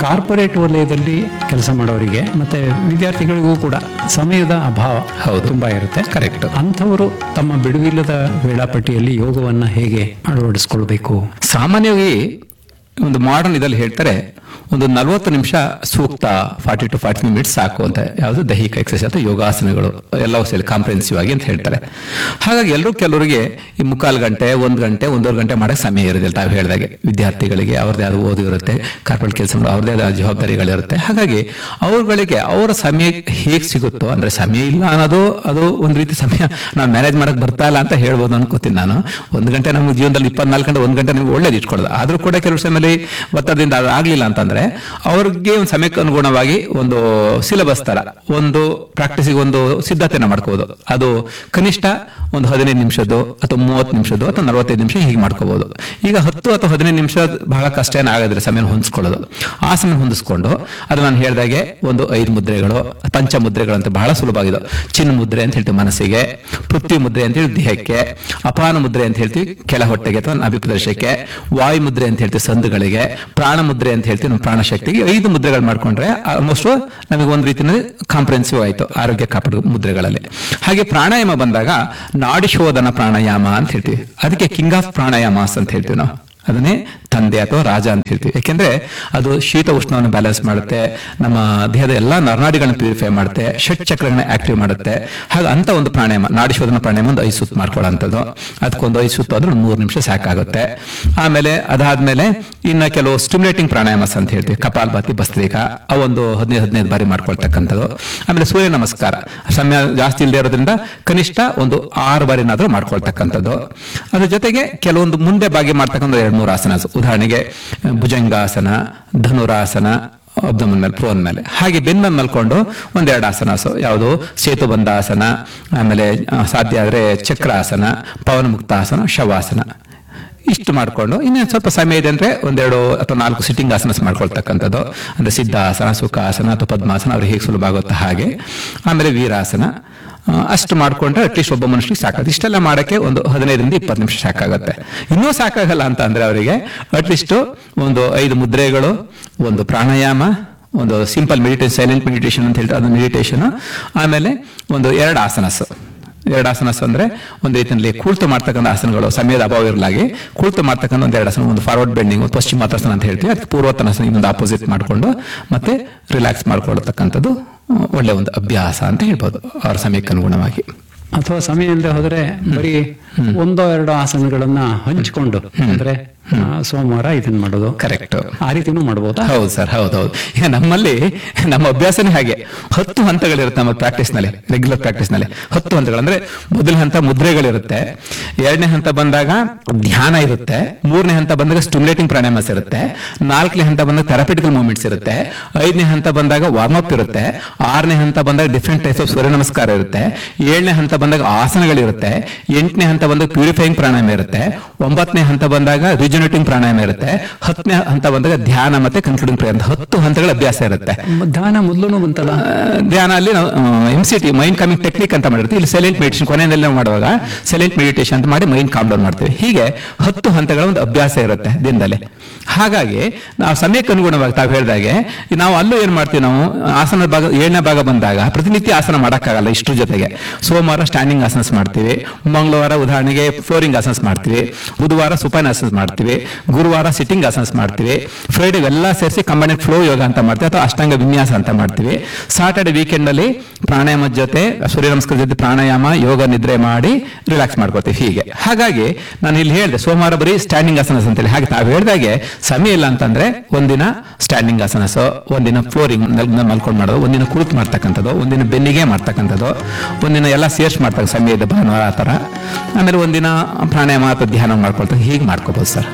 Corporate ವಲಯದಲ್ಲಿ ಕೆಲಸ ಮಾಡೋರಿಗೆ ಮತ್ತೆ ವಿದ್ಯಾರ್ಥಿಗಳಿಗೂ ಕೂಡ ಸಮಯದ ಅಭಾವ ಹೌದು. ತುಂಬಾ ಇರುತ್ತೆ Correct. ಅಂಥವರು ತಮ್ಮ ಬಿಡುವಿಲ್ಲದ ವೇಳಾಪಟ್ಟಿಯಲ್ಲಿ ಯೋಗವನ್ನ ಹೇಗೆ ಅಳವಡಿಸ್ಕೊಳ್ಬೇಕು ಸಾಮಾನ್ಯವಾಗಿ ಒಂದು ಮಾಡರ್ನ್ ಇದಲ್ಲಿ ಹೇಳ್ತಾರೆ ಒಂದು ನಲವತ್ತು ನಿಮಿಷ ಸೂಕ್ತ ಫಾರ್ಟಿ ಟು ಫಾರ್ಟಿ ಮಿನಿಟ್ಸ್ ಸಾಕು ಅಂತ ಯಾವುದು ದೈಹಿಕ ಎಕ್ಸರ್ಸೈಸ್ ಅಥವಾ ಯೋಗಾಸನಗಳು ಎಲ್ಲವೂ ಸೇರಿ ಕಾಂಪ್ರೆನ್ಸಿವ್ ಆಗಿ ಅಂತ ಹೇಳ್ತಾರೆ ಹಾಗಾಗಿ ಎಲ್ಲರೂ ಕೆಲವರಿಗೆ ಈ ಮುಕ್ಕಾಲು ಗಂಟೆ ಒಂದು ಗಂಟೆ ಒಂದೂವರೆ ಗಂಟೆ ಮಾಡಕ್ಕೆ ಸಮಯ ಇರೋದಿಲ್ಲ ತಾವು ಹೇಳಿದಾಗೆ ವಿದ್ಯಾರ್ಥಿಗಳಿಗೆ ಅವ್ರದ್ದೇ ಆದ ಓದು ಇರುತ್ತೆ ಕಾರ್ಪೊರೇಟ್ ಕೆಲಸ ಅವ್ರದ್ದೇ ಆದ ಜವಾಬ್ದಾರಿಗಳಿರುತ್ತೆ ಹಾಗಾಗಿ ಅವ್ರುಗಳಿಗೆ ಅವರ ಸಮಯ ಹೇಗೆ ಸಿಗುತ್ತೋ ಅಂದ್ರೆ ಸಮಯ ಇಲ್ಲ ಅನ್ನೋದು ಅದು ಒಂದು ರೀತಿ ಸಮಯ ನಾನು ಮ್ಯಾನೇಜ್ ಮಾಡಕ್ ಬರ್ತಾ ಇಲ್ಲ ಅಂತ ಹೇಳ್ಬೋದು ಅನ್ಕೋತೀನಿ ನಾನು ಒಂದು ಗಂಟೆ ನಮ್ಮ ಜೀವನದಲ್ಲಿ ಇಪ್ಪತ್ನಾಲ್ಕು ಗಂಟೆ ಒಂದು ಗಂಟೆ ನಿಮ್ಗೆ ಒಳ್ಳೇದು ಇಟ್ಕೊಳ್ಳೋದು ಆದ್ರೂ ಕೂಡ ಕೆಲವು ಸಮಯದಲ್ಲಿ ಒತ್ತಡದಿಂದ ಅದು ಆಗ್ಲಿಲ್ಲ ಅಂತಂದ್ರೆ ಅವ್ರಿಗೆ ಒಂದು ಸಮಯಕ್ಕೆ ಅನುಗುಣವಾಗಿ ಒಂದು ಸಿಲೆಬಸ್ ತರ ಒಂದು ಪ್ರಾಕ್ಟೀಸಿಗೆ ಒಂದು ಸಿದ್ಧತೆನ ಮಾಡ್ಕೋಬಹುದು ಅದು ಕನಿಷ್ಠ ಒಂದು ಹದಿನೈದು ನಿಮಿಷದ್ದು ಅಥವಾ ಮೂವತ್ತು ನಿಮಿಷದ್ದು ಅಥವಾ ನಲವತ್ತೈದು ನಿಮಿಷ ಹೀಗೆ ಮಾಡ್ಕೋಬಹುದು ಈಗ ಹತ್ತು ಅಥವಾ ಹದಿನೈದು ನಿಮಿಷ ಬಹಳ ಕಷ್ಟ ಏನು ಆಗೋದ್ರೆ ಸಮಯ ಹೊಂದಿಸ್ಕೊಳ್ಳೋದು ಆ ಸಮಯ ಹೊಂದಿಸ್ಕೊಂಡು ಅದು ನಾನು ಹೇಳಿದಾಗೆ ಒಂದು ಐದು ಮುದ್ರೆಗಳು ಪಂಚ ಮುದ್ರೆಗಳು ಅಂತ ಬಹಳ ಸುಲಭ ಆಗಿದೆ ಚಿನ್ನ ಮುದ್ರೆ ಅಂತ ಹೇಳ್ತೀವಿ ಮನಸ್ಸಿಗೆ ಪೃಥ್ವಿ ಮುದ್ರೆ ಅಂತ ಹೇಳಿ ದೇಹಕ್ಕೆ ಅಪಾನ ಮುದ್ರೆ ಅಂತ ಹೇಳ್ತೀವಿ ಕೆಳ ಹೊಟ್ಟೆಗೆ ಅಥವಾ ನಾಭಿಪ್ರದೇಶಕ್ಕೆ ವಾಯು ಮುದ್ರೆ ಅಂತ ಹೇಳ್ತೀವಿ ಸಂದುಗಳಿಗೆ ಪ್ರಾಣ ಮುದ್ರೆ ಅಂತ ಹೇಳ್ತೀವಿ ನಮ್ಮ ಪ್ರಾಣ ಶಕ್ತಿಗೆ ಐದು ಮುದ್ರೆಗಳು ಮಾಡ್ಕೊಂಡ್ರೆ ಆಲ್ಮೋಸ್ಟ್ ನಮಗೆ ಒಂದು ರೀತಿಯಲ್ಲಿ ಕಾಂಪ್ರೆನ್ಸಿವ್ ಆಯ್ತು ಆರೋಗ್ಯ ಕಾಪಾಡೋ ಮುದ್ರೆಗಳಲ್ಲಿ ಹಾಗೆ ಪ್ರಾಣಾಯಾಮ ಬಂದಾಗ ನಾಡಿ ಶೋಧನ ಪ್ರಾಣಾಯಾಮ ಅಂತ ಹೇಳ್ತೀವಿ ಅದಕ್ಕೆ ಕಿಂಗ್ ಆಫ್ ಪ್ರಾಣಾಯಾಮಾಸ್ ಅಂತ ಹೇಳ್ತೀವಿ ನಾವು ಅದನ್ನೇ ತಂದೆ ಅಥವಾ ರಾಜ ಅಂತ ಹೇಳ್ತೀವಿ ಯಾಕೆಂದ್ರೆ ಅದು ಶೀತ ಉಷ್ಣವನ್ನು ಬ್ಯಾಲೆನ್ಸ್ ಮಾಡುತ್ತೆ ನಮ್ಮ ದೇಹದ ಎಲ್ಲಾ ನರನಾಡಿಗಳನ್ನ ಪ್ಯೂರಿಫೈ ಮಾಡುತ್ತೆ ಷಟ್ ಚಕ್ರಗಳನ್ನ ಆಕ್ಟಿವ್ ಮಾಡುತ್ತೆ ಹಾಗೆ ಅಂತ ಒಂದು ಪ್ರಾಣಾಯಾಮ ನಾಡಿ ಶೋಧನ ಪ್ರಾಣಾಯಾಮ ಒಂದು ಐದು ಸುತ್ತು ಮಾಡ್ಕೊಳ್ಳೋಂಥದ್ದು ಅದಕ್ಕೊಂದು ಐದು ಸುತ್ತು ಆದ್ರೂ ಒಂದು ಮೂರು ನಿಮಿಷ ಸಾಕಾಗುತ್ತೆ ಆಮೇಲೆ ಅದಾದ್ಮೇಲೆ ಇನ್ನ ಕೆಲವು ಸ್ಟಿಮ್ಯುಲೇಟಿಂಗ್ ಪ್ರಾಣಾಯಾಮಸ್ ಅಂತ ಹೇಳ್ತೀವಿ ಕಪಾಲ್ಭಾತಿ ಭಸ್ತ್ರಿಕ ಅವೊಂದು ಹದಿನೈದು ಹದಿನೈದು ಬಾರಿ ಮಾಡ್ಕೊಳ್ತಕ್ಕಂಥದ್ದು ಆಮೇಲೆ ಸೂರ್ಯ ನಮಸ್ಕಾರ ಸಮಯ ಜಾಸ್ತಿ ಇಲ್ಲದೆ ಇರೋದ್ರಿಂದ ಕನಿಷ್ಠ ಒಂದು ಆರು ಬಾರಿನಾದ್ರೂ ಮಾಡ್ಕೊಳ್ತಕ್ಕಂಥದ್ದು ಅದ್ರ ಜೊತೆಗೆ ಕೆಲವೊಂದು ಮುಂದೆ ಬಾಗಿ ಮಾಡ್ತಕ್ಕಂಥ ಎರಡು ಮೂರು ಆಸನ ಉದಾಹರಣೆಗೆ ಭುಜಂಗಾಸನ ಧನುರಾಸನ ಅಬ್ದಮನ್ ಮೇಲೆ ಪ್ರೋನ್ ಮೇಲೆ ಹಾಗೆ ಬೆನ್ನ ಮಲ್ಕೊಂಡು ಒಂದೆರಡು ಆಸನಾಸು ಯಾವುದು ಸೇತುಬಂಧಾಸನ ಆಮೇಲೆ ಆ, ಸಾಧ್ಯ ಆದ್ರೆ ಚಕ್ರಾಸನ ಪವನಮುಕ್ತಾಸನ ಶವಾಸನ ಇಷ್ಟು ಮಾಡ್ಕೊಂಡು ಇನ್ನೇನು ಸ್ವಲ್ಪ ಸಮಯ ಇದೆ ಅಂದ್ರೆ ಒಂದೆರಡು ಅಥವಾ ನಾಲ್ಕು ಸಿಟ್ಟಿಂಗ್ ಆಸನ ಮಾಡ್ಕೊಳ್ತಕ್ಕಂಥದ್ದು ಅಂದ್ರೆ ಸಿದ್ಧಾಸನ ಸುಖಾಸನ ಅಥವಾ ಪದ್ಮಾಸನ ಅವ್ರಿಗೆ ಹೇಗೆ ಸುಲಭ ಆಗುತ್ತೋ ಹಾಗೆ ಆಮೇಲೆ ವೀರಾಸನ ಆ, ಅಷ್ಟು ಮಾಡ್ಕೊಂಡ್ರೆ ಅಟ್ಲೀಸ್ಟ್ ಒಬ್ಬ ಮನುಷ್ಯನಿಗೆ ಸಾಕಾಗುತ್ತೆ ಇಷ್ಟೆಲ್ಲ ಮಾಡಕ್ಕೆ ಒಂದು ಹದಿನೈದರಿಂದ ಇಪ್ಪತ್ತು ನಿಮಿಷ ಸಾಕಾಗುತ್ತೆ ಇನ್ನೂ ಸಾಕಾಗಲ್ಲ ಅಂತ ಅಂದ್ರೆ ಅವರಿಗೆ ಅಟ್ಲೀಸ್ಟ್ ಒಂದು ಐದು ಮುದ್ರೆಗಳು ಒಂದು ಪ್ರಾಣಾಯಾಮ ಒಂದು ಸಿಂಪಲ್ ಮೆಡಿಟೇಷನ್ ಸೈಲೆಂಟ್ ಮೆಡಿಟೇಷನ್ ಅಂತ ಹೇಳ್ತಾರೆ ಅದು ಮೆಡಿಟೇಷನ್ ಆಮೇಲೆ ಒಂದು ಎರಡು ಆಸನಸ್ ಎರಡು ಆಸನಸ್ ಅಂದ್ರೆ ಒಂದು ರೀತಿಯಲ್ಲಿ ಕುಳಿತು ಮಾಡ್ತಕ್ಕಂಥ ಆಸನಗಳು ಸಮಯದ ಅಭಾವ ಇರಲಾಗಿ ಕುಳಿತು ಮಾಡ್ತಕ್ಕಂಥ ಒಂದು ಎರಡು ಆಸನ ಒಂದು ಫಾರ್ವರ್ಡ್ ಬೆಂಡಿಂಗ್ ಒಂದು ಪಶ್ಚಿಮಾತಾಸನ ಅಂತ ಹೇಳ್ತೀವಿ ಅದಕ್ಕೆ ಪೂರ್ವೋತ್ತನಾಸನ ಇನ್ನೊಂದು ಆಪೋಸಿಟ್ ಮಾಡಿಕೊಂಡು ಮತ್ತೆ ರಿಲ್ಯಾಕ್ಸ್ ಮಾಡ್ಕೊಳ್ತಕ್ಕಂಥದ್ದು ಆ, ಒಳ್ಳೆ ಒಂದು ಅಭ್ಯಾಸ ಅಂತ ಹೇಳ್ಬೋದು ಅವರ ಸಮಯಕ್ಕೆ ಅನುಗುಣವಾಗಿ ಅಥವಾ ಸಮಯ ಇಲ್ಲದೆ ಹೋದ್ರೆ ಬರೀ ಒಂದೋ ಎರಡೋ ಆಸನಗಳನ್ನ ಹಂಚಿಕೊಂಡು ಅಂದ್ರೆ ಆ, ಸೋಮವಾರ ಇದನ್ನ ಮಾಡೋದು ಕರೆಕ್ಟ್ ಆ ರೀತಿನೂ ಮಾಡ್ಬೋದಾ ಹೌದು ಸರ್ ಹೌದು ಹೌದು ಈಗ ನಮ್ಮಲ್ಲಿ ನಮ್ಮ ಅಭ್ಯಾಸನೇ ಹಾಗೆ ಹತ್ತು ಹಂತಗಳಿರುತ್ತೆ ನಮ್ಮ ಪ್ರಾಕ್ಟೀಸ್ ನಲ್ಲಿ ರೆಗ್ಯುಲರ್ ಪ್ರಾಕ್ಟೀಸ್ ನಲ್ಲಿ ಹತ್ತು ಹಂತಗಳು ಅಂದ್ರೆ ಮೊದಲ ಹಂತ ಮುದ್ರೆಗಳಿರುತ್ತೆ ಎರಡನೇ ಹಂತ ಬಂದಾಗ ಧ್ಯಾನ ಇರುತ್ತೆ ಮೂರನೇ ಹಂತ ಬಂದಾಗ ಸ್ಟಿಮ್ಯುಲೇಟಿಂಗ್ ಪ್ರಾಣಾಯಾಮಸ್ ಇರುತ್ತೆ ನಾಲ್ಕನೇ ಹಂತ ಬಂದಾಗ ಥೆರಪಿಟಿಕಲ್ ಮೂವ್ಮೆಂಟ್ಸ್ ಇರುತ್ತೆ ಐದನೇ ಹಂತ ಬಂದಾಗ ವಾರ್ಮ್ ಅಪ್ ಇರುತ್ತೆ ಆರನೇ ಹಂತ ಬಂದಾಗ ಡಿಫ್ರೆಂಟ್ ಟೈಪ್ಸ್ ಆಫ್ ಸೂರ್ಯ ನಮಸ್ಕಾರ ಇರುತ್ತೆ ಏಳನೇ ಹಂತ ಬಂದಾಗ ಆಸನಗಳಿರುತ್ತೆ ಎಂಟನೇ ಹಂತ ಬಂದಾಗ ಪ್ಯೂರಿಫೈಯಿಂಗ್ ಪ್ರಾಣಾಯಾಮ ಇರುತ್ತೆ ಒಂಬತ್ತನೇ ಹಂತ ಬಂದಾಗ ರಿಜುನೇಟಿಂಗ್ ಪ್ರಾಣಾಯಾಮ ಇರುತ್ತೆ ಹತ್ತನೇ ಹಂತ ಬಂದಾಗ ಧ್ಯಾನ ಮತ್ತೆ ಕನ್ಕ್ಲೂಡಿಂಗ್ ಪ್ರಾಣಾಯಾಮ ಹತ್ತು ಹಂತಗಳ ಅಭ್ಯಾಸ ಇರುತ್ತೆ ಮ- ಧ್ಯಾನ ಮೊದಲು ಬಂತಲ್ಲ ಆ, ಧ್ಯಾನ ಅಲ್ಲಿ ನಾವು M C T mind calming technique ಅಂತ ಮಾಡಿರ್ತೀವಿ ಇಲ್ಲಿ ಸೈಲೆಂಟ್ ಮೆಡಿಟೇಷನ್ ಕೊನೆಯಲ್ಲಿ ನಾವು ಮಾಡುವಾಗ ಸೈಲೆಂಟ್ ಮೆಡಿಟೇಷನ್ ಅಂತ ಮಾಡಿ ಮೈಂಡ್ ಕಾಮ್ ಡೌನ್ ಮಾಡ್ತೀವಿ ಹೀಗೆ ಹತ್ತು ಹಂತಗಳ ಒಂದು ಅಭ್ಯಾಸ ಇರುತ್ತೆ ದಿನದಲ್ಲಿ ಹಾಗಾಗಿ ನಾವು ಸಮಯಕ್ಕೆ ಅನುಗುಣವಾಗಿ ತಾವು ಹೇಳಿದಾಗೆ ನಾವು ಅಲ್ಲೂ ಏನ್ ಮಾಡ್ತೀವಿ ನಾವು ಆಸನ ಭಾಗ ಏಳನೇ ಭಾಗ ಬಂದಾಗ ಪ್ರತಿನಿತ್ಯ ಆಸನ ಮಾಡಕ್ಕಾಗಲ್ಲ ಇಷ್ಟ್ರ ಜೊತೆಗೆ ಸೋಮವಾರ ಸ್ಟ್ಯಾಂಡಿಂಗ್ ಆಸನಸ್ ಮಾಡ್ತೀವಿ ಮಂಗಳವಾರ ಉದಾಹರಣೆಗೆ ಫ್ಲೋರಿಂಗ್ ಆಸನಸ್ ಮಾಡ್ತೀವಿ ಬುಧವಾರ ಸುಪಾನ್ ಆಸನಸ್ ಮಾಡ್ತೀವಿ ಗುರುವಾರ ಸಿಟ್ಟಿಂಗ್ ಆಸನಸ್ ಮಾಡ್ತೀವಿ ಫ್ರೈಡೆ ಎಲ್ಲ ಸೇರಿಸಿ ಕಂಬೈನ್ ಫ್ಲೋ ಯೋಗ ಅಂತ ಮಾಡ್ತೀವಿ ಅಥವಾ ಅಷ್ಟಾಂಗ ವಿನ್ಯಾಸ ಅಂತ ಮಾಡ್ತೀವಿ ಸಾಟರ್ಡೆ ವೀಕೆಂಡ್ ಅಲ್ಲಿ ಪ್ರಾಣಾಯಾಮದ ಜೊತೆ ಸೂರ್ಯ ನಮಸ್ಕಾರ ಜೊತೆ ಪ್ರಾಣಾಯಾಮ ಯೋಗ ನಿದ್ರೆ ಮಾಡಿ ರಿಲ್ಯಾಕ್ಸ್ ಮಾಡ್ಕೋತೀವಿ ಹೀಗೆ ಹಾಗಾಗಿ ನಾನು ಇಲ್ಲಿ ಹೇಳಿದೆ ಸೋಮವಾರ ಬರೀ ಸ್ಟ್ಯಾಂಡಿಂಗ್ ಆಸನಸ್ ಅಂತೇಳಿ ಹಾಗೆ ತಾವು ಹೇಳಿದಾಗೆ ಸಮಯ ಇಲ್ಲ ಅಂತಂದ್ರೆ ಒಂದಿನ ಸ್ಟ್ಯಾಂಡಿಂಗ್ ಆಸನಸ್ ಒಂದಿನ ಫ್ಲೋರಿಂಗ್ ಮಲ್ಕೊಂಡು ಮಾಡೋದು ಒಂದಿನ ಕುಳಿತು ಮಾಡ್ತಕ್ಕಂಥದ್ದು ಒಂದಿನ ಬೆನ್ನಿಗೆ ಮಾಡ್ತಕ್ಕಂಥದ್ದು ಒಂದಿನ ಎಲ್ಲ ಸೇರ್ಸ್ ಮಾಡ್ತಕ್ಕ ಸಮಯ ಇದೆ ಭಾನುವಾರ ಆ ಥರ ಆಮೇಲೆ ಒಂದಿನ ಪ್ರಾಣಾಯಾಮ ಅಥವಾ ಧ್ಯಾನ ಮಾಡ್ಕೊಳ್ತಾರೆ ಹೀಗೆ ಮಾಡ್ಕೋಬಹುದು ಸರ್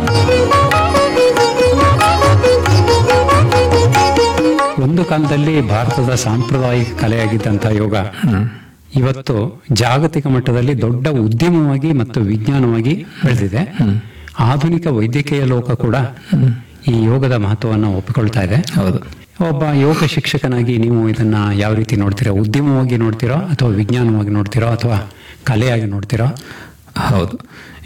ಒಂದು ಕಾಲದಲ್ಲಿ ಭಾರತದ ಸಾಂಪ್ರದಾಯಿಕ ಕಲೆಯಾಗಿದ್ದಂತಹ ಯೋಗ ಇವತ್ತು ಜಾಗತಿಕ ಮಟ್ಟದಲ್ಲಿ ದೊಡ್ಡ ಉದ್ಯಮವಾಗಿ ಮತ್ತು ವಿಜ್ಞಾನವಾಗಿ ಬೆಳೆದಿದೆ ಆಧುನಿಕ ವೈದ್ಯಕೀಯ ಲೋಕ ಕೂಡ ಈ ಯೋಗದ ಮಹತ್ವವನ್ನು ಒಪ್ಪಿಕೊಳ್ತಾ ಇದೆ ಹೌದು ಒಬ್ಬ ಯೋಗ ಶಿಕ್ಷಕನಾಗಿ ನೀವು ಇದನ್ನ ಯಾವ ರೀತಿ ನೋಡ್ತೀರಾ ಉದ್ಯಮವಾಗಿ ನೋಡ್ತೀರೋ ಅಥವಾ ವಿಜ್ಞಾನವಾಗಿ ನೋಡ್ತೀರೋ ಅಥವಾ ಕಲೆಯಾಗಿ ನೋಡ್ತೀರೋ ಹೌದು ಈಗ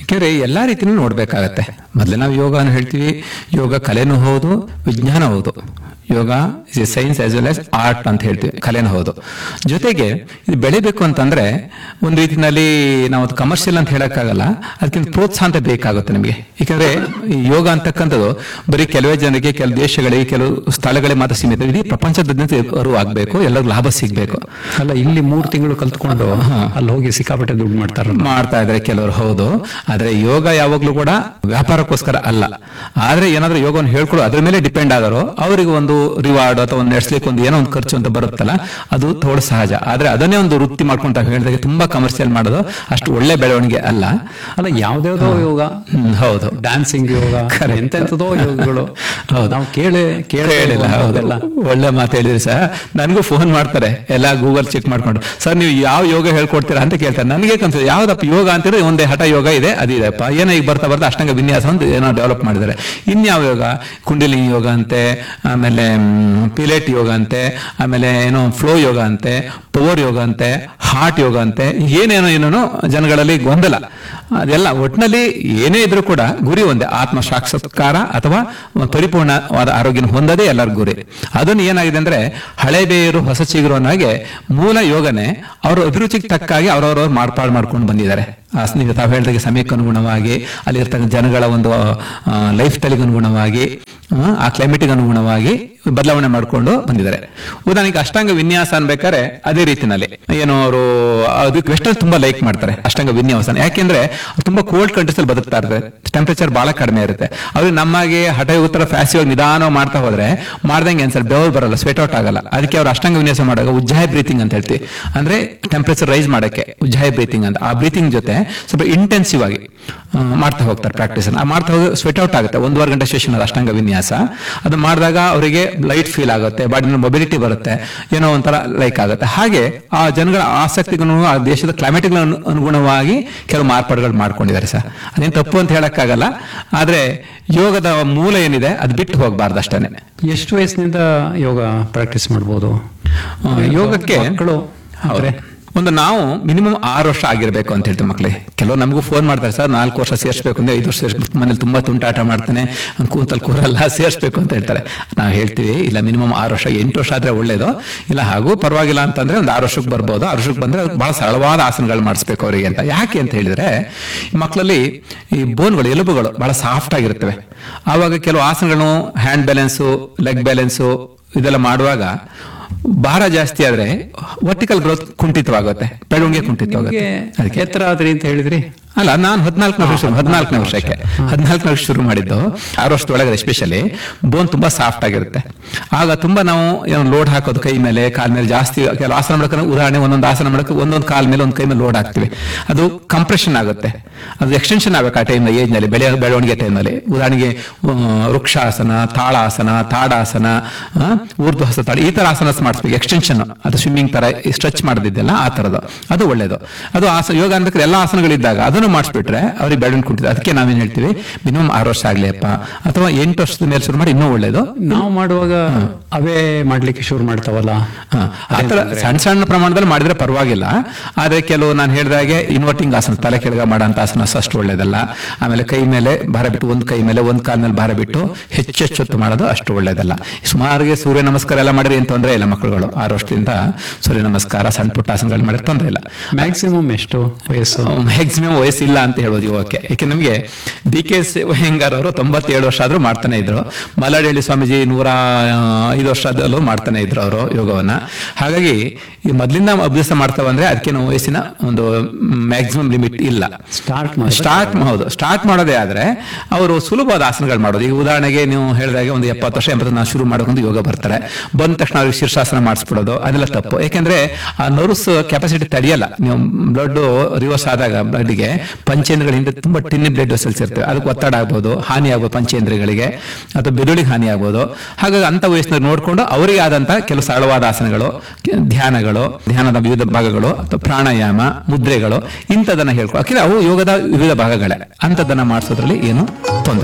ಯಾಕೆಂದ್ರೆ ಎಲ್ಲಾ ರೀತಿನೂ ನೋಡ್ಬೇಕಾಗತ್ತೆ ಮೊದಲೇ ನಾವು ಯೋಗನ ಹೇಳ್ತೀವಿ ಯೋಗ ಕಲೆನೂ ಹೌದು ವಿಜ್ಞಾನ ಹೌದು yoga is a science as well as art ಅಂತ ಹೇಳ್ತೀವಿ ಕಲೆನೂ ಹೌದು ಜೊತೆಗೆ ಇದು ಬೆಳಿಬೇಕು ಅಂತಂದ್ರೆ ಒಂದು ರೀತಿನಲ್ಲಿ ನಾವು ಅದು ಕಮರ್ಷಿಯಲ್ ಅಂತ ಹೇಳಕ್ಕಾಗಲ್ಲ ಅದಕ್ಕಿಂತ ಪ್ರೋತ್ಸಾಹ ಅಂತ ಬೇಕಾಗುತ್ತೆ ನಮಗೆ ಯಾಕಂದ್ರೆ ಈ ಯೋಗ ಅಂತಕ್ಕಂಥದ್ದು ಬರೀ ಕೆಲವೇ ಜನರಿಗೆ ಕೆಲವು ದೇಶಗಳಿಗೆ ಕೆಲವು ಸ್ಥಳಗಳಿಗೆ ಮಾತ್ರ ಸೀಮಿತ ಇಡೀ ಪ್ರಪಂಚದಾದ್ಯಂತ ಅರಿವು ಆಗ್ಬೇಕು ಎಲ್ಲರಿಗೂ ಲಾಭ ಸಿಗ್ಬೇಕು ಅಲ್ಲ ಇಲ್ಲಿ ಮೂರು ತಿಂಗಳು ಕಲ್ತ್ಕೊಂಡು ಅಲ್ಲಿ ಹೋಗಿ ಸಿಕ್ಕಾಪಟ್ಟೆ ದುಡ್ಡು ಮಾಡ್ತಾರಲ್ಲ ಮಾಡ್ತಾ ಇದ್ದಾರೆ ಕೆಲವರು ಹೌದು ಆದ್ರೆ ಯೋಗ ಯಾವಾಗ್ಲೂ ಕೂಡ ವ್ಯಾಪಾರಕ್ಕೋಸ್ಕರ ಅಲ್ಲ ಆದ್ರೆ ಏನಾದ್ರೂ ಯೋಗವನ್ನು ಹೇಳ್ಕೊಡು ಅದ್ರ ಮೇಲೆ ಡಿಪೆಂಡ್ ಆದರೋ ಅವರಿಗೆ ಒಂದು ರಿವಾರ್ಡ್ ಅಥವಾ ಒಂದು ನಡೆಸ್ಲಿಕ್ಕೆ ಒಂದು ಏನೋ ಒಂದು ಖರ್ಚು ಅಂತ ಬರುತ್ತಲ್ಲ ಅದು ತೋಡ ಸಹಜ ಆದ್ರೆ ಅದನ್ನೇ ಒಂದು ವೃತ್ತಿ ಮಾಡ್ಕೊಂತ ಹೇಳಿದಾಗ ತುಂಬಾ ಕಮರ್ಷಿಯಲ್ ಮಾಡೋದು ಅಷ್ಟು ಒಳ್ಳೆ ಬೆಳವಣಿಗೆ ಅಲ್ಲ ಅಲ್ಲ ಯಾವ್ದ್ಯಾವ್ದೋ ಯೋಗ ಹ್ಮ್, ಹೌದು ಡ್ಯಾನ್ಸಿಂಗ್ ಯೋಗ ಎಂತೆಂತದೋ ಯೋಗಗಳು ಹೌದು. ನಾವು ಕೇಳಿ ಕೇಳಿಲ್ಲ ಹೌದು ಕೇಳಿಲ್ಲ ಒಳ್ಳೆ ಮಾತು ಹೇಳಿದ್ರಿ ಸರ್ ನನಗೂ ಫೋನ್ ಮಾಡ್ತಾರೆ ಎಲ್ಲ ಗೂಗಲ್ ಚೆಕ್ ಮಾಡ್ಕೊಂಡು ಸರ್ ನೀವು ಯಾವ ಯೋಗ ಹೇಳ್ಕೊಡ್ತೀರಾ ಅಂತ ಕೇಳ್ತಾರೆ ನನಗೆ ಕನ್ಫ್ಯೂಸ್ ಯಾವ್ದಪ್ಪ ಯೋಗ ಅಂತಿದ್ರೆ ಒಂದೇ ಹಠ ಯೋಗ ಇದೆ ಅದಿದೆಪ್ಪ ಏನೋ ಈಗ ಬರ್ತಾ ಬರ್ತಾ ಅಷ್ಟಾಂಗ ವಿನ್ಯಾಸ ಅಂತ ಏನೋ ಡೆವಲಪ್ ಮಾಡಿದ್ದಾರೆ ಇನ್ಯಾವ ಯೋಗ ಕುಂಡಲಿನಿ ಯೋಗ ಅಂತೆ ಆಮೇಲೆ ಪಿಲೇಟ್ ಯೋಗ ಅಂತೆ ಆಮೇಲೆ ಏನೋ ಫ್ಲೋ ಯೋಗ ಅಂತೆ ಪವರ್ ಯೋಗ ಅಂತೆ ಹಾರ್ಟ್ ಯೋಗ ಅಂತೆ ಏನೇನೋ ಏನೇನೋ ಜನಗಳಲ್ಲಿ ಗೊಂದಲ ಅದೆಲ್ಲ ಒಟ್ಟಿನಲ್ಲಿ ಏನೇ ಇದ್ರೂ ಕೂಡ ಗುರಿ ಒಂದೇ ಆತ್ಮ ಸಾಕ್ಷಾತ್ಕಾರ ಅಥವಾ ಒಂದು ಪರಿಪೂರ್ಣವಾದ ಆರೋಗ್ಯ ಹೊಂದದೇ ಎಲ್ಲರ ಗುರಿ ಅದನ್ನು ಏನಾಗಿದೆ ಅಂದ್ರೆ ಹಳೆ ಬೇರು ಹೊಸ ಚಿಗುರು ಅನ್ನೋ ಹಾಗೆ ಮೂಲ ಯೋಗನೆ ಅವರ ಅಭಿರುಚಿಗೆ ತಕ್ಕಾಗಿ ಅವರವರು ಮಾರ್ಪಾಡು ಮಾಡ್ಕೊಂಡು ಬಂದಿದ್ದಾರೆ ಆ ಸ್- ನೀವು ತಾವು ಹೇಳಿದಾಗೆ ಸಮಯಕ್ಕೆ ಅನುಗುಣವಾಗಿ ಅಲ್ಲಿರ್ತಕ್ಕಂಥ ಜನಗಳ ಒಂದು ಲೈಫ್ ಸ್ಟೈಲ್ಗೆ ಅನುಗುಣವಾಗಿ ಆ, ಆ ಕ್ಲೈಮೇಟಿಗೆ ಅನುಗುಣವಾಗಿ ಬದಲಾವಣೆ ಮಾಡಿಕೊಂಡು ಬಂದಿದ್ದಾರೆ ಉದಾಹರಣೆಗೆ ಅಷ್ಟಾಂಗ ವಿನ್ಯಾಸ ಅನ್ಬೇಕಾದ್ರೆ ಅದೇ ರೀತಿನಲ್ಲಿ ಏನು ಅವರು ಅದಕ್ಕೆ ವೆಸ್ಟರ್ನ್ ತುಂಬಾ ಲೈಕ್ ಮಾಡ್ತಾರೆ ಅಷ್ಟಾಂಗ ವಿನ್ಯಾಸ ಯಾಕೆಂದ್ರೆ ಅವ್ರು ತುಂಬಾ ಕೋಲ್ಡ್ ಕಂಟ್ರೀಸ್ ಅಲ್ಲಿ ಬದುಕ್ತಾ ಇರ್ತಾರೆ ಟೆಂಪರೇಚರ್ ಬಹಳ ಕಡಿಮೆ ಇರುತ್ತೆ ಅವ್ರಿಗೆ ನಮಗೆ ಹಠ ಉತ್ತರ ಫ್ಯಾಸಿವ್ ನಿಧಾನ ಮಾಡ್ತಾ ಹೋದ್ರೆ ಮಾಡ್ದಂಗೆ ಅನ್ಸರ್ ಬೆವರು ಬರಲ್ಲ ಸ್ವೆಟ್ ಔಟ್ ಆಗಲ್ಲ ಅದಕ್ಕೆ ಅವ್ರು ಅಷ್ಟಾಂಗ ವಿನ್ಯಾಸ ಮಾಡುವಾಗ ಉಜ್ಜಾಯ ಬ್ರೀತಿಂಗ್ ಅಂತ ಹೇಳ್ತೀವಿ ಅಂದ್ರೆ ಟೆಂಪರೇಚರ್ ರೈಸ್ ಮಾಡಕ್ಕೆ ಉಜ್ಜಾಯ ಬ್ರೀತಿಂಗ್ ಅಂತ ಆ ಬ್ರೀತಿಂಗ್ ಜೊತೆ ಸ್ವಲ್ಪ ಇಂಟೆನ್ಸಿವ್ ಆಗಿ ಆ, ಮಾಡ್ತಾ ಹೋಗ್ತಾರೆ ಪ್ರಾಕ್ಟೀಸ್ ಆ ಮಾಡ್ತಾ ಹೋಗಿ ಸ್ವೆಟ್ ಔಟ್ ಆಗುತ್ತೆ ಒಂದೂವರೆ ಗಂಟೆ ಸೆಷನ್ ಅದು ಅಷ್ಟಾಂಗ ವಿನ್ಯಾಸ ಅದು ಮಾಡಿದಾಗ ಅವರಿಗೆ ಲೈಟ್ ಫೀಲ್ ಆಗುತ್ತೆ ಬಾಡಿನ ಮೊಬಿಲಿಟಿ ಬರುತ್ತೆ ಏನೋ ಒಂಥರ ಲೈಕ್ ಆಗುತ್ತೆ ಹಾಗೆ ಆ ಜನಗಳ ಆಸಕ್ತಿಗೂ ಆ ದೇಶದ ಕ್ಲೈಮೇಟಿಗೆ ಅನುಗುಣವಾಗಿ ಕೆಲವು ಮಾರ್ಪಾಡುಗಳು ಮಾಡ್ಕೊಂಡಿದ್ದಾರೆ ಸರ್ ಅದೇನು ತಪ್ಪು ಅಂತ ಹೇಳಕ್ಕಾಗಲ್ಲ ಆದ್ರೆ ಯೋಗದ ಮೂಲ ಏನಿದೆ ಅದು ಬಿಟ್ಟು ಹೋಗಬಾರ್ದು ಅಷ್ಟೇನೆ ಎಷ್ಟು ವಯಸ್ಸಿನಿಂದ ಯೋಗ ಪ್ರಾಕ್ಟೀಸ್ ಮಾಡ್ಬೋದು ಆ, ಯೋಗಕ್ಕೆ ಮಕ್ಕಳು ಅಂದ್ರೆ ಒಂದು ನಾವು ಮಿನಿಮಮ್ ಆರು ವರ್ಷ ಆಗಿರ್ಬೇಕು ಅಂತ ಹೇಳ್ತೀವಿ ಮಕ್ಕಳಿಗೆ ಕೆಲವು ನಮಗೂ ಫೋನ್ ಮಾಡ್ತಾರೆ ಸರ್ ನಾಲ್ಕು ವರ್ಷ ಸೇರಿಸಬೇಕು ಅಂದ್ರೆ ಐದು ವರ್ಷ ಸೇರಿಸ್ಬೇಕು ಮನೇಲಿ ತುಂಬಾ ತುಂಟಾಟ ಮಾಡ್ತಾನೆ ಅವ್ನು ಕೂತಲ್ಲಿ ಕೂರಲ್ಲ ಸೇರಿಸ್ಬೇಕು ಅಂತ ಹೇಳ್ತಾರೆ ನಾವು ಹೇಳ್ತೀವಿ ಇಲ್ಲ ಮಿನಿಮಮ್ ಆರು ವರ್ಷ ಎಂಟು ವರ್ಷ ಆದ್ರೆ ಒಳ್ಳೇದು ಇಲ್ಲ ಹಾಗೂ ಪರವಾಗಿಲ್ಲ ಅಂತಂದ್ರೆ ಒಂದು ಆರು ವರ್ಷಕ್ಕೆ ಬರ್ಬೋದು ಆರು ವರ್ಷಕ್ಕೆ ಬಂದ್ರೆ ಬಹಳ ಸರಳವಾದ ಆಸನಗಳು ಮಾಡಿಸ್ಬೇಕು ಅವರಿಗೆ ಅಂತ ಯಾಕೆ ಅಂತ ಹೇಳಿದ್ರೆ ಈ ಮಕ್ಕಳಲ್ಲಿ ಈ ಬೋನ್ಗಳು ಎಲುಬುಗಳು ಬಹಳ ಸಾಫ್ಟ್ ಆಗಿರ್ತವೆ ಆವಾಗ ಕೆಲವು ಆಸನಗಳನ್ನು ಹ್ಯಾಂಡ್ ಬ್ಯಾಲೆನ್ಸು ಲೆಗ್ ಬ್ಯಾಲೆನ್ಸು ಇದೆಲ್ಲ ಮಾಡುವಾಗ ಭಾರ ಜಾಸ್ತಿ ಆದ್ರೆ ವರ್ಟಿಕಲ್ ಗ್ರೋತ್ ಕುಂಠಿತವಾಗುತ್ತೆ ಬೆಳವಣಿಗೆ ಕುಂಠಿತವಾಗುತ್ತೆ ನಿಮ್ಗೆ ಅದಕ್ಕೆ ಎತ್ತರ ಆದ್ರಿ ಅಂತ ಹೇಳಿದ್ರಿ ಅಲ್ಲ ನಾನು ಹದಿನಾಲ್ಕನೇ ವರ್ಷ ಹದಿನಾಲ್ಕನೇ ವರ್ಷಕ್ಕೆ ಹದಿನಾಲ್ಕನೇ ವರ್ಷ ಶುರು ಮಾಡಿದ್ದು ಆರು ವರ್ಷದೊಳಗೆ ಎಸ್ಪೆಷಲಿ ಬೋನ್ ತುಂಬಾ ಸಾಫ್ಟ್ ಆಗಿರುತ್ತೆ ಆಗ ತುಂಬಾ ನಾವು ಏನೋ ಲೋಡ್ ಹಾಕೋದು ಕೈ ಮೇಲೆ ಕಾಲ್ ಮೇಲೆ ಜಾಸ್ತಿ ಕೆಲವು ಆಸನ ಮಾಡಕ್ಕೆ ಉದಾಹರಣೆ ಒಂದೊಂದು ಆಸನ ಮಾಡಕ್ಕೆ ಒಂದೊಂದು ಕಾಲ್ ಮೇಲೆ ಒಂದು ಕೈ ಮೇಲೆ ಲೋಡ್ ಹಾಕ್ತಿವಿ ಅದು ಕಂಪ್ರೆಷನ್ ಆಗುತ್ತೆ ಅದು ಎಕ್ಸ್ಟೆನ್ಷನ್ ಆಗಬೇಕು ಆ ಟೈಮ್ ಏಜ್ ನಲ್ಲಿ ಬೆಳೆ ಬೆಳವಣಿಗೆ ಟೈಮ್ನಲ್ಲಿ ಉದಾಹರಣೆಗೆ ಆ, ವೃಕ್ಷಾಸನ ತಾಳಾಸನ ತಾಡಾಸನ ಆ, ಊರ್ಧ್ವಹಸ್ತ ತಾಳ ಈ ತರ ಆಸನ ಮಾಡಿಸ್ಬೇಕು ಎಕ್ಸ್ಟೆನ್ಷನ್ ಅದು ಸ್ವಿಮ್ಮಿಂಗ್ ತರ ಸ್ಟ್ರೆಚ್ ಮಾಡೋದಿದ್ದೆಲ್ಲ ಆ ತರದ್ದು ಅದು ಒಳ್ಳೇದು ಅದು ಆಸ ಯೋಗ ಅನ್ಬೇಕಾದ್ರೆ ಎಲ್ಲ ಆಸನಗಳಿದ್ದಾಗ ಅದನ್ನು ಮಾಡಿಸ್ಬಿಟ್ರೆ ಅವ್ರಿಗೆ ಬೆಳವಣಿಗೆ ಕುಂಟಿದೆ ಅದಕ್ಕೆ ನಾವೇನ್ ಹೇಳ್ತೀವಿ ಮಿನಿಮಮ್ ಆರು ವರ್ಷ ಆಗ್ಲಿಯಪ್ಪ ಅಥವಾ ಎಂಟು ವರ್ಷದ ಮೇಲೆ ಶುರು ಮಾಡಿ ಇನ್ನೂ ಒಳ್ಳೇದು ನಾವು ಮಾಡುವಾಗ ಅವೇ ಮಾಡ್ಲಿಕ್ಕೆ ಶುರು ಮಾಡ್ತಾವಲ್ಲ ಹ, ಆ ತರ ಸಣ್ಣ ಸಣ್ಣ ಪ್ರಮಾಣದಲ್ಲಿ ಮಾಡಿದ್ರೆ ಪರವಾಗಿಲ್ಲ ಆದ್ರೆ ಕೆಲವು ನಾನು ಹೇಳಿದಾಗೆ ಇನ್ವರ್ಟಿಂಗ್ ಆಸನ ತಲೆ ಕೆಳಗ ಮಾಡೋಂಥ ಆಸನ ಅಷ್ಟು ಒಳ್ಳೇದಲ್ಲ ಆಮೇಲೆ ಕೈ ಮೇಲೆ ಭಾರ ಬಿಟ್ಟು ಒಂದು ಕೈ ಮೇಲೆ ಒಂದು ಕಾಲ್ ಮೇಲೆ ಭಾರ ಬಿಟ್ಟು ಹೆಚ್ಚೆಚ್ಚು ಹೊತ್ತು ಮಾಡೋದು ಅಷ್ಟು ಒಳ್ಳೇದಲ್ಲ ಸುಮಾರಿಗೆ ಸೂರ್ಯ ನಮಸ್ಕಾರ ಎಲ್ಲ ಮಾಡಿದ್ರೆ ಏನು ತೊಂದರೆ ಇಲ್ಲ ಮಕ್ಕಳುಗಳು ಆರು ವರ್ಷದಿಂದ ಸೂರ್ಯ ನಮಸ್ಕಾರ ಸಣ್ಣ ಪುಟ್ಟ ಆಸನಗಳು ಮಾಡಿದ್ರೆ ತೊಂದರೆ ಇಲ್ಲ ಮ್ಯಾಕ್ಸಿಮಮ್ ಎಷ್ಟು ವಯಸ್ಸು ಮ್ಯಾಕ್ಸಿಮಮ್ ವಯಸ್ಸಿಲ್ಲ ಅಂತ ಹೇಳೋದು ಯೋಗಕ್ಕೆ ಯಾಕೆ ನಮಗೆ ಡಿ ಕೆ ಹೆಂಗಾರ್ ಅವರು ತೊಂಬತ್ತೇಳು ವರ್ಷ ಆದ್ರೂ ಮಾಡ್ತಾನೆ ಇದ್ರು ಮಲಾಡಳ್ಳಿ ಸ್ವಾಮೀಜಿ ನೂರ ಆ, ಐದು ವರ್ಷದಲ್ಲೂ ಮಾಡ್ತಾನೆ ಇದ್ರು ಅವರು ಯೋಗವನ್ನ ಹಾಗಾಗಿ ಈ ಮೊದಲಿಂದ ಅಭ್ಯಾಸ ಮಾಡ್ತಾ ಬಂದ್ರೆ ಅದಕ್ಕೇನು ವಯಸ್ಸಿನ ಒಂದು ಮ್ಯಾಕ್ಸಿಮಮ್ ಲಿಮಿಟ್ ಇಲ್ಲ ಸ್ಟಾರ್ಟ್ ಮಾಡಿ ಸ್ಟಾರ್ಟ್ ಹೌದು ಸ್ಟಾರ್ಟ್ ಮಾಡೋದೇ ಆದ್ರೆ ಅವರು ಸುಲಭವಾದ ಆಸನಗಳು ಮಾಡೋದು ಈಗ ಉದಾಹರಣೆಗೆ ನೀವು ಹೇಳಿದಾಗೆ ಒಂದು ಎಪ್ಪತ್ತು ವರ್ಷ ಎಂಬತ್ತು ನಾವು ಶುರು ಮಾಡೋಕೊಂಡು ಯೋಗ ಬರ್ತಾರೆ ಬಂದ ತಕ್ಷಣ ಅವ್ರಿಗೆ ಶೀರ್ಷಾಸನ ಮಾಡಿಸ್ಬಿಡೋದು ಅದೆಲ್ಲ ತಪ್ಪು ಯಾಕೆಂದ್ರೆ ಆ ನರ್ವ್ಸ್ ಕೆಪಾಸಿಟಿ ತಡೆಯಲ್ಲ ನೀವು ಬ್ಲಡ್ ರಿವರ್ಸ್ ಆದಾಗ ಬ್ಲಡ್ಗೆ ಪಂಚೇಂದ್ರಗಳ ಹಿಂದೆ ತುಂಬಾ ಟಿನ್ನಿ ಬ್ಲಡ್ ವೆಸಲ್ಸ್ ಇರ್ತವೆ ಅದಕ್ಕೆ ಒತ್ತಡ ಆಗ್ಬೋದು ಹಾನಿ ಆಗ್ಬೋದು ಪಂಚೇಂದ್ರಿಯಗಳಿಗೆ ಅಥವಾ ಬೆದುಳಿಗೆ ಹಾನಿ ಆಗ್ಬೋದು ಹಾಗಾಗಿ ಅಂತ ವಯಸ್ಸಿನ ನೋಡಿಕೊಂಡು ಅವರಿಗೆ ಆದಂತ ಕೆಲವು ಸರಳವಾದ ಆಸನಗಳು ಕೆ- ಧ್ಯಾನಗಳು ಧ್ಯಾನದ ವಿವಿಧ ಭಾಗಗಳು ಅಥವಾ ಪ್ರಾಣಾಯಾಮ ಮುದ್ರೆಗಳು ಇಂಥದನ್ನ ಹೇಳ್ಕೊ ಯಾಕೆಂದ್ರೆ ಅವು ಯೋಗದ ವಿವಿಧ ಭಾಗಗಳೇ ಅಂಥದ್ದನ್ನ ಮಾಡಿಸೋದ್ರಲ್ಲಿ ಏನು ತೊಂದರೆ